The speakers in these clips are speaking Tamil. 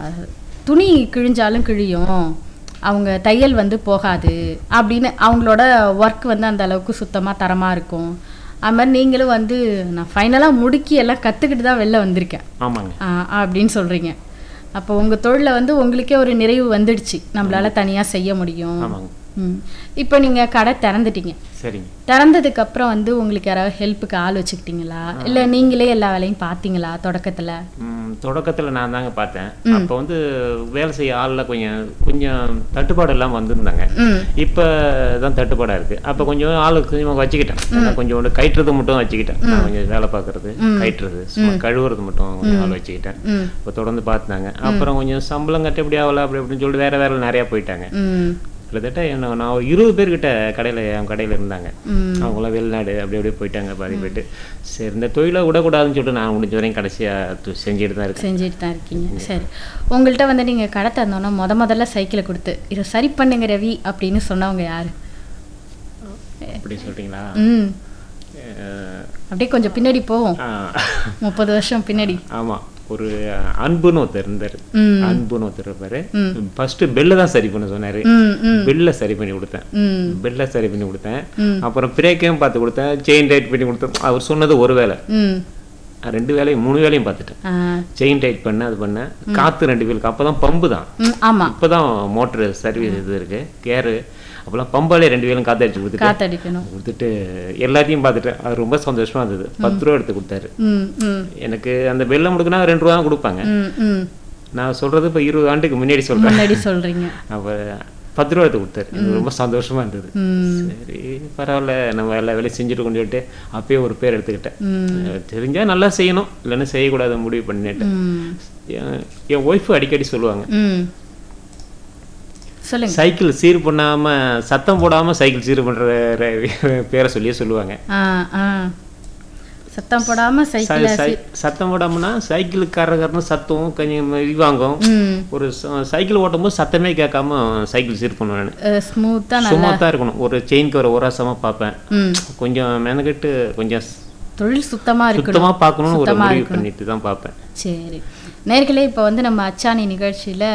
துணி கிழிஞ்சாலும் கிழியும் அவங்க தையல் வந்து போகாது அப்படின்னு அவங்களோட ஒர்க் வந்து அந்த அளவுக்கு சுத்தமாக தரமாக இருக்கும் அது மாதிரி நீங்களும் வந்து நான் ஃபைனலாக முடுக்கி எல்லாம் கற்றுக்கிட்டு தான் வெளில வந்திருக்கேன் ஆமாங்க ஆ, அப்படின்னு சொல்கிறீங்க அப்போ உங்கள் தொழிலில் வந்து உங்களுக்கே ஒரு நிறைவு வந்துடுச்சு நம்மளால தனியாக செய்ய முடியும் ஆமாங்க ம் இப்போ நீங்கள் கடை திறந்துட்டீங்க சரிங்க திறந்ததுக்கு அப்புறம் வந்து உங்களுக்கு யாராவது ஹெல்ப்புக்கு ஆள் வச்சுக்கிட்டீங்களா இல்லை நீங்களே எல்லா வேலையும் பார்த்தீங்களா தொடக்கத்தில் ம், தொடக்கத்துல நான் தாங்க பார்த்தேன் அப்போ வந்து வேலை செய்ய ஆள்ல கொஞ்சம் கொஞ்சம் தட்டுப்பாடு இல்லாமல் வந்திருந்தாங்க ம் இப்போ தான் தட்டுப்பாடா இருக்கு அப்போ கொஞ்சம் ஆளு கொஞ்சம் வச்சுக்கிட்டேன் நான் கொஞ்சம் கயிற்றுறது மட்டும் வச்சுக்கிட்டேன் நான் கொஞ்சம் வேலை பார்க்கறது கயிற்றுறது சும்மா கழுவுறது மட்டும் கொஞ்சம் ஆள் வச்சுக்கிட்டேன் ம் இப்போ தொடர்ந்து பார்த்தாங்க அப்புறம் கொஞ்சம் சம்பளம் கட்ட எப்படி ஆகல அப்படி அப்படின்னு சொல்லிட்டு வேற வேற நிறைய போயிட்டாங்க ம் கிட்டத்தட்ட என்ன நான் ஒரு இருபது பேர்கிட்ட கடையில் என் கடையில் இருந்தாங்க ம் அவங்களாம் வெளிநாடு அப்படி அப்படியே போயிட்டாங்க பாதி போயிட்டு சரி இந்த தொழிலை விடக்கூடாதுன்னு சொல்லிட்டு நான் முடிஞ்ச வரையும் கடைசியாக செஞ்சுட்டு தான் இருக்கேன் செஞ்சுட்டு தான் இருக்கீங்க சரி உங்கள்கிட்ட வந்து நீங்கள் கடை தந்தோன்னா முத முதல்ல சைக்கிளை கொடுத்து இதை சரி பண்ணுங்க ரவி அப்படின்னு சொன்னவங்க யார் அப்படி சொல்றீங்களா ம் அஹ், அப்படியே கொஞ்சம் பின்னாடி போவோம் ஆ, முப்பது வருஷம் பின்னாடி ஆமா ஒரு அன்புன்னு ஒருத்தர் இருந்தார் ம் அன்புன்னு ஒருத்தர் இருப்பாரு ஃபர்ஸ்ட் பெல்ல தான் சரி பண்ண சொன்னாரு ம் ம் பெல்ல சரி பண்ணி கொடுத்தேன் ம் பெல்ல சரி பண்ணி கொடுத்தேன் ம். அப்புறம் பிரேக்கையும் பார்த்து கொடுத்தேன் செயின் டைட் பண்ணி கொடுத்தேன் அவர் சொன்னது ஒரு வேலை ம் நான் ரெண்டு வேலையும் மூணு வேலையும் பார்த்துட்டேன் ஆ செயின் டைட் பண்ண அது பண்ணேன் காத்து ரெண்டு வீலுக்கு அப்பதான் பம்பு தான் ம் ஆமாம் இப்போதான் மோட்டர் சர்வீஸ் இது இருக்கு கேரு அப்போல்லாம் பம்பாலே ரெண்டு வேலும் காத்து அடிச்சு கொடுத்துட்டு காத்தடிக்கணும் கொடுத்துட்டு எல்லாத்தையும் பார்த்துட்டேன் அது ரொம்ப சந்தோஷமா இருந்தது பத்து ரூபா எடுத்து கொடுத்தாரு ம் ம் எனக்கு அந்த வெள்ளம் முடுக்குனா ரெண்டு ரூபா தான் கொடுப்பாங்க ம் ம் நான் சொல்றது இப்போ இருபது ஆண்டுக்கு முன்னாடி சொல்றேன் முன்னாடி சொல்கிறீங்க அப்போ பத்து ரூபா எடுத்து கொடுத்தாரு எனக்கு ரொம்ப சந்தோஷமா இருந்தது ம் சரி பரவாயில்ல நம்ம எல்லா வேலையும் செஞ்சுட்டு கொண்டு சொல்லிட்டு அப்பயே ஒரு பேர் எடுத்துக்கிட்டேன் ம் தெரிஞ்சா நல்லா செய்யணும் இல்லைன்னா செய்யக்கூடாது முடிவு பண்ணிட்டேன் ம் என்- என் ஒய்ஃபு அடிக்கடி சொல்லுவாங்க ம் சொல்லுங்க சைக்கிள் சீர் பண்ணாம சத்தம் போடாம சைக்கிள் சீர் பண்ற ர- பேரை சொல்லியே சொல்லுவாங்க ஆ ஆ சத்தம் போடாம சை- சைக்கிள சை- சத்தம் போடாமன்னா சைக்கிளுக்காரர்னு சத்தம் கொஞ்சம் இது வாங்கும் ம் ஒரு ச- சைக்கிள் ஓட்டும் போது சத்தமே கேட்காம சைக்கிள் சீர் பண்ணுவேன் நான் ஸ்மூத்தாக நல்லா சும்மா தான் இருக்கணும் ஒரு செயின் கவர் ஒராசமா பார்ப்பேன் ம் கொஞ்சம் மெனக்கெட்டு கொஞ்சம் தொழில் சுத்தமாக இருக்கணும் சுத்தமா பார்க்கணும்னு ஒரு சுத்தமா முடிவு இருக்கணும். பண்ணிட்டு தான் பார்ப்பேன் சரி நேர்களே இப்போ வந்து நம்ம அச்சாணி நிகழ்ச்சியில்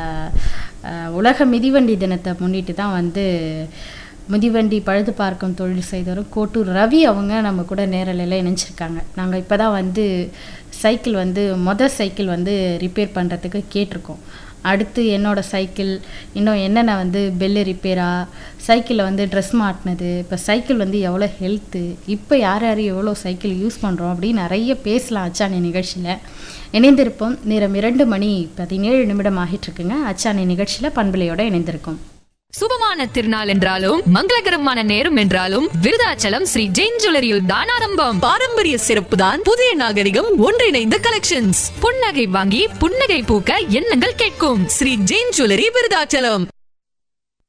உலக மிதிவண்டி தினத்தை முன்னிட்டு தான் வந்து மிதிவண்டி பழுது பார்க்கும் தொழில் செய்தவரும் கோட்டூர் ரவி அவங்க நம்ம கூட நேரலையில் இணைஞ்சிருக்காங்க நாங்கள் இப்போ தான் வந்து சைக்கிள் வந்து மொதல் சைக்கிள் வந்து ரிப்பேர் பண்ணுறதுக்கு கேட்டிருக்கோம் அடுத்து என்னோட சைக்கிள் இன்னும் என்னென்ன வந்து பெல்லு ரிப்பேரா சைக்கிளில் வந்து ட்ரெஸ் மாட்டினது இப்போ சைக்கிள் வந்து எவ்வளோ ஹெல்த்து இப்போ யார் யார் எவ்வளோ சைக்கிள் யூஸ் பண்ணுறோம் அப்படின்னு நிறைய பேசலாம் அச்சாணி நிகழ்ச்சியில் இணைந்திருப்போம் நேரம் இரண்டு மணி பதினேழு நிமிடம் ஆகிட்டு இருக்குங்க அச்சாணி நிகழ்ச்சியில் பண்பலையோட இணைந்திருக்கோம் சுபமான திருநாள் என்றாலும் மங்களகரமான நேரம் என்றாலும் விருதாச்சலம் ஸ்ரீ ஜெயின் ஜுவல்லரியில் தான் ஆரம்பம் பாரம்பரிய சிறப்பு தான் புதிய நாகரிகம் ஒன்றிணைந்த கலெக்ஷன்ஸ் புன்னகை வாங்கி புன்னகை பூக்க எண்ணங்கள் கேட்கும் ஸ்ரீ ஜெயின் ஜுவல்லரி விருதாச்சலம்